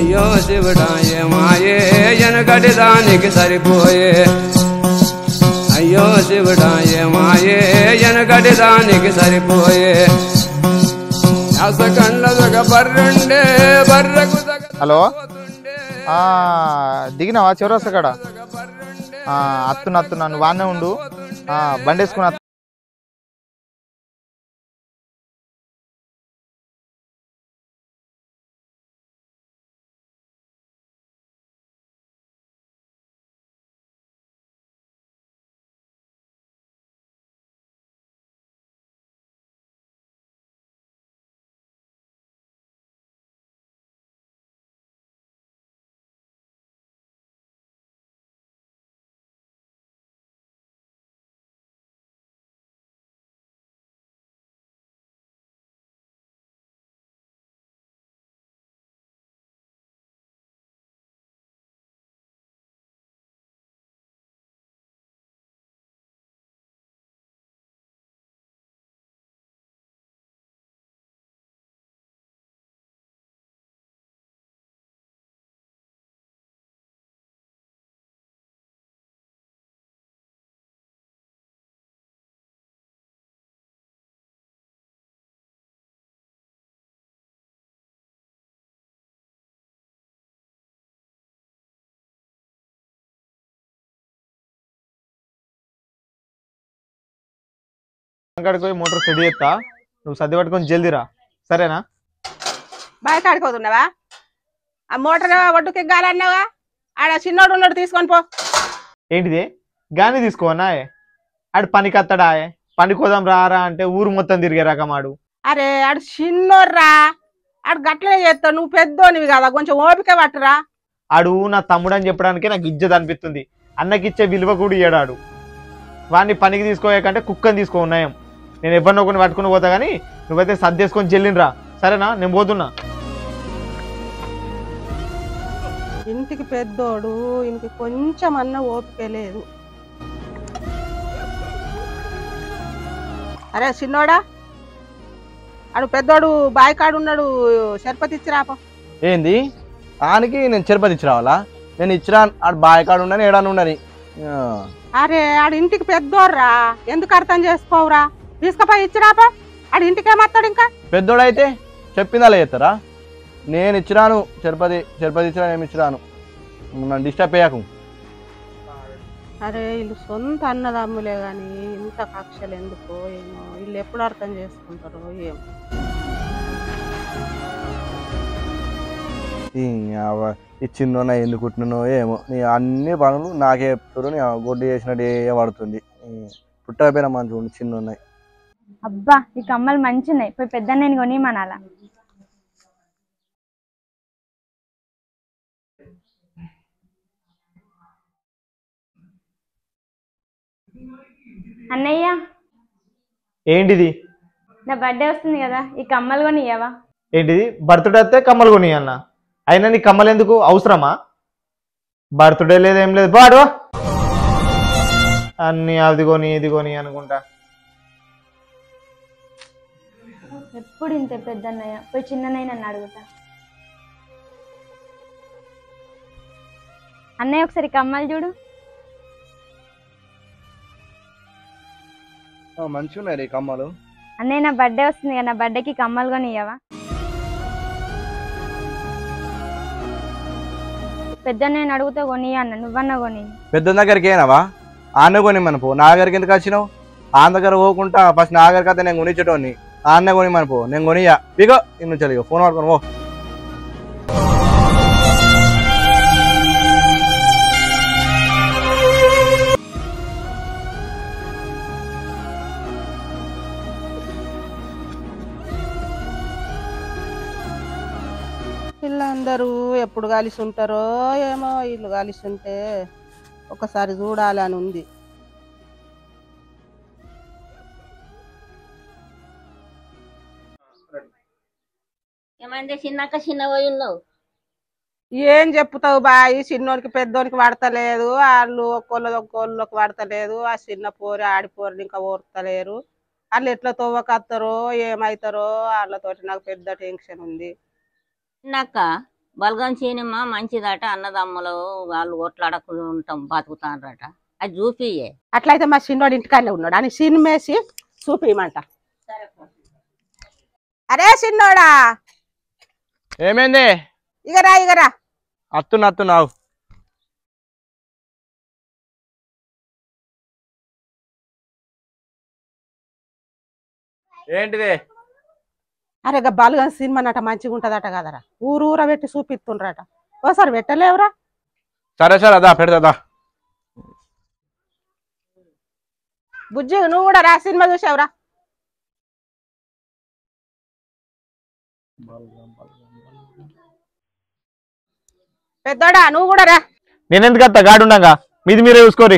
అయ్యో శివుడా ఏమాయే ఎనకటి దానికి సరిపోయే అయ్యో శివుడా ఏమాయే ఎనకటి దానికి సరిపోయే అస కండ్ల బర్రుండే బర్రకు హలో ఆ, దిగినావా చివరొస్తా కాడ ఆ, అత్తున్నా అత్తున్నా నువ్వు వానే ఉండు ఆ, బండి వేసుకుని అత్తు. అక్కడికి పోయి మోటార్ సెట్ చేస్తా నువ్వు సర్ది పట్టుకొని జల్దీ రా సరేనా బాయ్ కాడిపోతున్నావా ఆ మోటార్ ఒడ్డుకి ఎగ్గాలన్నావా ఆడ చిన్నోడు ఉన్నాడు తీసుకొని పో ఏంటిది గాని తీసుకోవన్నా ఆడు పనికి వస్తాడా పని కోదాం రారా అంటే ఊరు మొత్తం తిరిగే రకమాడు అరే ఆడు చిన్నోర్రా ఆడు గట్లనే చేస్తావు నువ్వు పెద్దోనివి కదా కొంచెం ఓపిక పట్టురా ఆడు నా తమ్ముడు అని చెప్పడానికి నాకు ఇజ్జత్ అనిపిస్తుంది అన్నకి ఇచ్చే విలువ కూడా ఇయ్యాడు వాడిని పనికి తీసుకోయాకంటే కుక్కని తీసుకో ఉన్నాయం నేను ఎవరినో కొన్ని పట్టుకుని పోతా కానీ నువ్వైతే సర్దేసుకొని చెల్లినరా సరేనా నేను పోతున్నా ఇంటికి పెద్దోడు ఇంటికి కొంచెం అన్న ఓపిక లేదు అరే చిన్నోడా ఆడు పెద్దోడు బాయ్ కాడు ఉన్నాడు సరిపతి ఇచ్చి రాపో ఏంది ఆనికి నేను తిరుపతి ఇచ్చి రావాలా నేను ఇచ్చిరా ఆడు బాయకాడు ఉండని ఏడాను ఉండని ఆ, అరే ఆడు ఇంటికి పెద్దోర్రా ఎందుకు అర్థం చేసుకోవురా తీసుకుపోయి ఇచ్చి రాపో ఆడు ఇంటికి ఏమత్తాడు ఇంకా పెద్దోడైతే చెప్పిందా చేస్తారా నేను ఇచ్చిరాను తిరుపతి తిరుపతి ఇచ్చిరా నేను ఇచ్చిరాను నన్ను డిస్టర్బ్ చేయకు అరే వీళ్ళు సొంత అన్నదమ్ములే గాని ఇంత కక్షలు ఎందుకో ఏమో వీళ్ళు ఎప్పుడు అర్థం చేసుకుంటారో ఏమో ఈ అవ్వ, ఈ చిన్న ఎందుకు కుట్టినో ఏమో నీ అన్ని పనులు నాకే చెప్తారు నీ గొడ్డు చేసినట్టు ఏ పడుతుంది పుట్టకపోయినా మంచిగా ఉండి చిన్న ఉన్నాయి అబ్బా ఈ కమ్మలు మంచి ఉన్నాయి పోయి పెద్ద నేను కొనిమనాలా అన్నయ్య ఏంటిది నా బర్త్డే వస్తుంది కదా ఈ కమ్మలు కొనియవా ఏంటిది బర్త్డే వస్తే కమ్మలు కొని అన్న అయినా నీ కమ్మలు ఎందుకు అవసరమా బర్త్డే లేదు ఏం లేదు బాడు అన్ని అది కొని ఇది కొని అనుకుంటా ఎప్పుడు ఇంతే పెద్ద అన్నయ్య పోయి చిన్ననయ్య నన్ను అడుగుతా అన్నయ్య ఒకసారి కమ్మలు చూడు మంచిగా ఉన్నాయి రే కమ్మలు అన్నయ్య నా బర్త్డే వస్తుంది కదా నా బర్త్డేకి కమ్మలు కొనియవా పెద్ద నేను అడుగుతా కొని అన్న నువ్వన్నా కొని పెద్ద దగ్గరికి ఏనావా ఆన్న కొని మన పో నా దగ్గరికి ఎందుకు వచ్చినావు ఆన్న దగ్గర పోకుండా ఫస్ట్ నా దగ్గరికి అయితే నేను కొనిచ్చేటోని ఆన్న కొని మన పో నేను కొనియా ఇగో ఇన్ను చలి ఫోన్ పట్టుకొని పో వీళ్ళందరూ ఎప్పుడు కలిసి ఉంటారో ఏమో వీళ్ళు కలిసి ఉంటే ఒకసారి చూడాలి అని ఉంది ఏమంటే చిన్నాక చిన్న పోయి ఉన్నావు ఏం చెప్తావు బాయి చిన్నోనికి పెద్దోనికి పడతలేదు వాళ్ళు ఒక్కోళ్ళ ఒక్కోళ్ళకి పడతలేదు ఆ చిన్న పోరి ఆడిపోరిని ఇంకా ఓర్తలేరు వాళ్ళు ఎట్లా తవ్వకత్తారో ఏమవుతారో వాళ్ళతోటి నాకు పెద్ద టెన్షన్ ఉంది చిన్నాక బలగం సినిమా మంచిదట అన్నదమ్ములు వాళ్ళు కొట్లాడకుంటాం బతుకుతానరట అది చూపియే అట్లయితే మా చిన్నోడు ఇంటికాడనే ఉన్నాడు అని సినిమేసి చూపియమంట అరే చిన్నోడా ఏమైంది ఇగరా ఇగరా అత్తున్నా అత్తున్నావు ఏంటిది అరే గా బాలుగా సినిమా నట మంచిగా ఉంటదట కదరా ఊరు ఊర పెట్టి చూపిస్తుండ్రట ఓసారి పెట్టలేవురా సరే సరే అదా పెడదా బుజ్జి నువ్వు కూడా రా సినిమా చూసావురా పెద్దోడా నువ్వు కూడా రా నేనెందుకు అత్త గాడుండగా మీది మీరే చూసుకోరి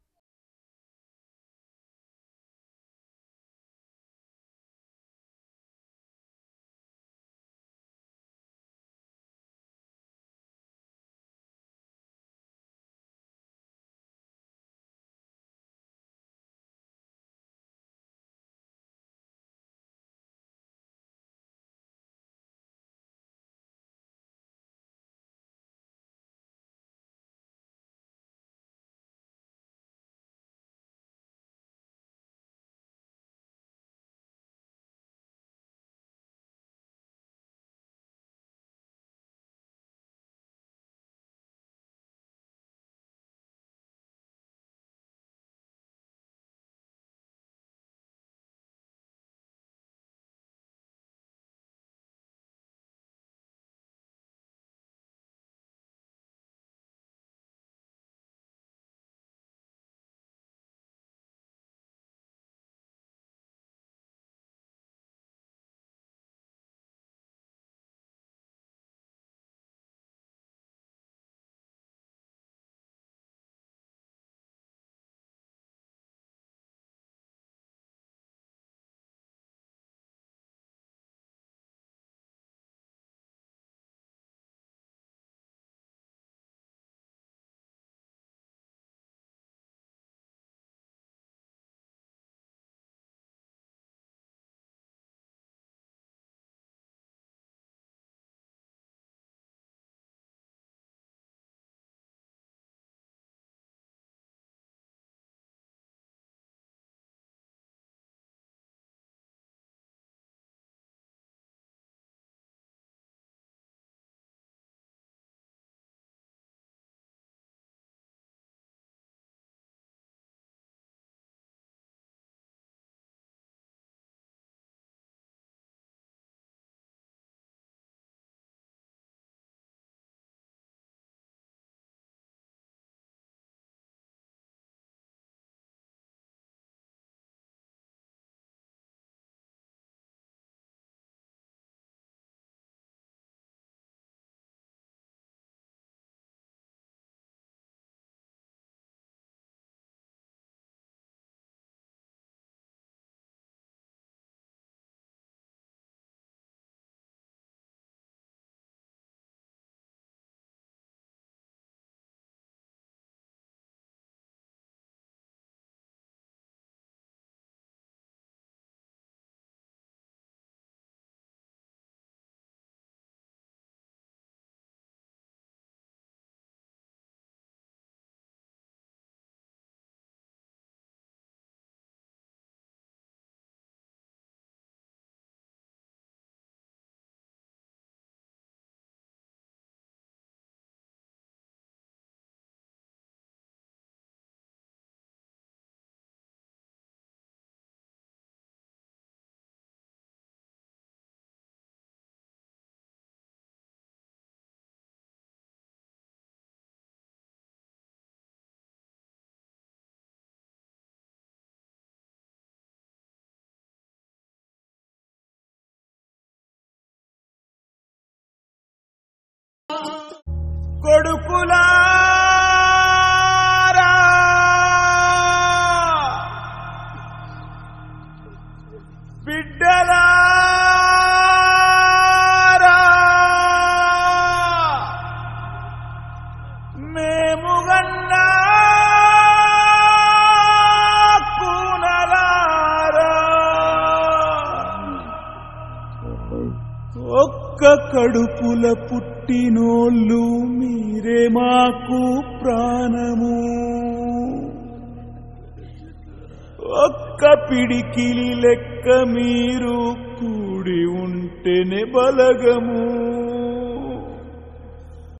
కొడుకులారా బిడ్డలారా మేము గన్నా కూనలారా ఒక్క కడుపుల పుట్టినోళ్ళు మీరే మాకు ప్రాణము ఒక్క పిడికిలి లెక్క మీరు కూడి ఉంటేనే బలగము